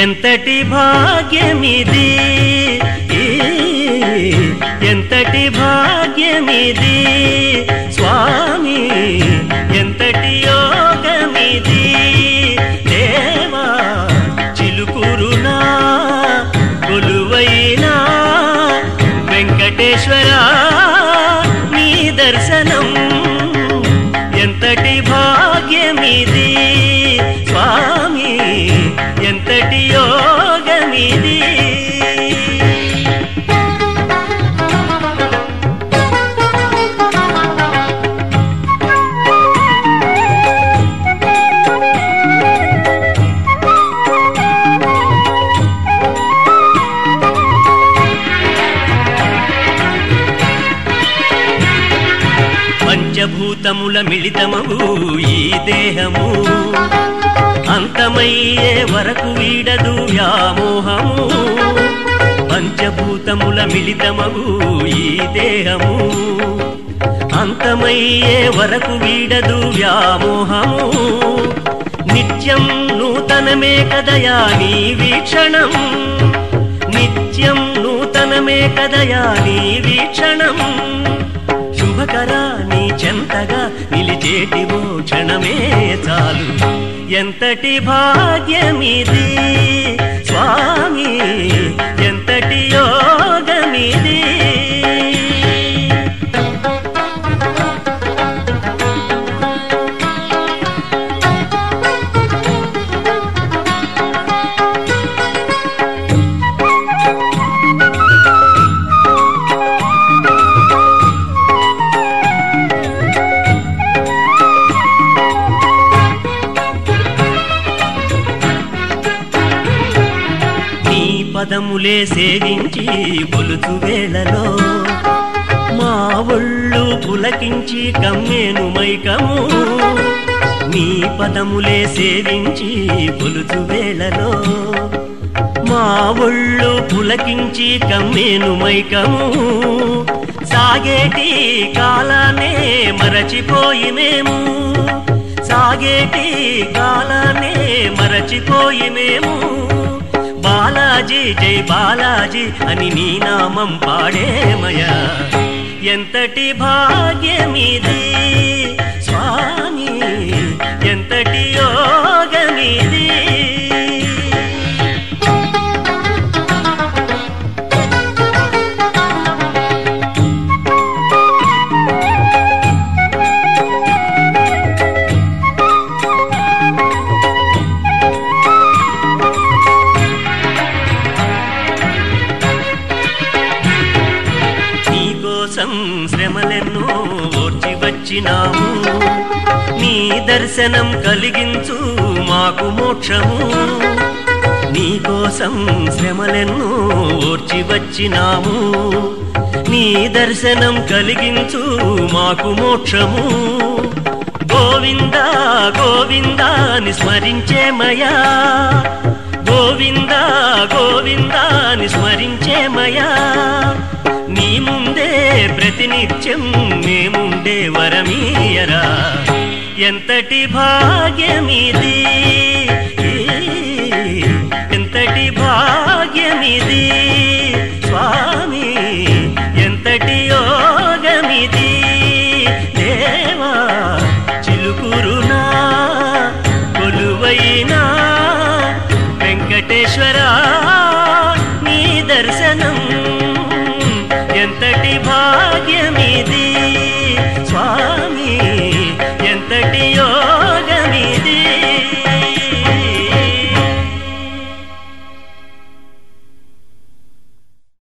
ఎంతటి భాగ్యమిది ఈ, ఎంతటి భాగ్యమిది స్వామి ఎంతటి యోగమిది దేవా చిలుకురునా కొలువైనా వెంకటేశ్వర నీ దర్శనం ఎంతటి భాగ్యమిది స్వామి ఎంతటి యోగమిది పంచభూతముల మిళితమవు ఈ దేహము అంతమయ్యే వరకు వీడదు వ్యామోహము పంచభూతముల మిళితమగు ఈ దేహము అంతమయ్యే వరకు వీడదు వ్యామోహము నిత్యం నూతనమే కదయా నీ వీక్షణం నిత్యం నూతనమే కదయా నీ వీక్షణం శుభకరా నీ చెంతగా నిలిచేటివో క్షణమే చాలు ఎంతటి భాగ్యమిది స్వామి ఎంతటి యోగమిది నీ పదములే సేవించి బొలుచు వేళలో మా ఒళ్ళు పులకించి కమ్మేను మైకము నీ పదములే సేవించి బొలుచు వేళలో మా ఒళ్ళు పులకించి కమ్మేను మైకము సాగేటి కాలానే మరచిపోయి మేము సాగేటి కాలానే మరచిపోయి మేము బాలాజీ జై బాలాజీ అని నీ నామం పాడేమయా ఎంతటి భాగ్యమిది స్వామి ఎంతటి యోగమిది నీకోసం శ్రమలెన్నో ఓర్చి వచ్చినాము నీ దర్శనం కలిగించు మాకు మోక్షము నీకోసం శ్రమలెన్నో ఓర్చి వచ్చినాము నీ దర్శనం కలిగించు మాకు మోక్షము గోవింద గోవిందాని స్మరించేమయా గోవింద గోవిందాని స్మరించేమయా నీ ముందే ప్రతినిత్యం మేముండే వరమీయరా ఎంతటి భాగ్యమిది ఎంతటి భాగ్యమిది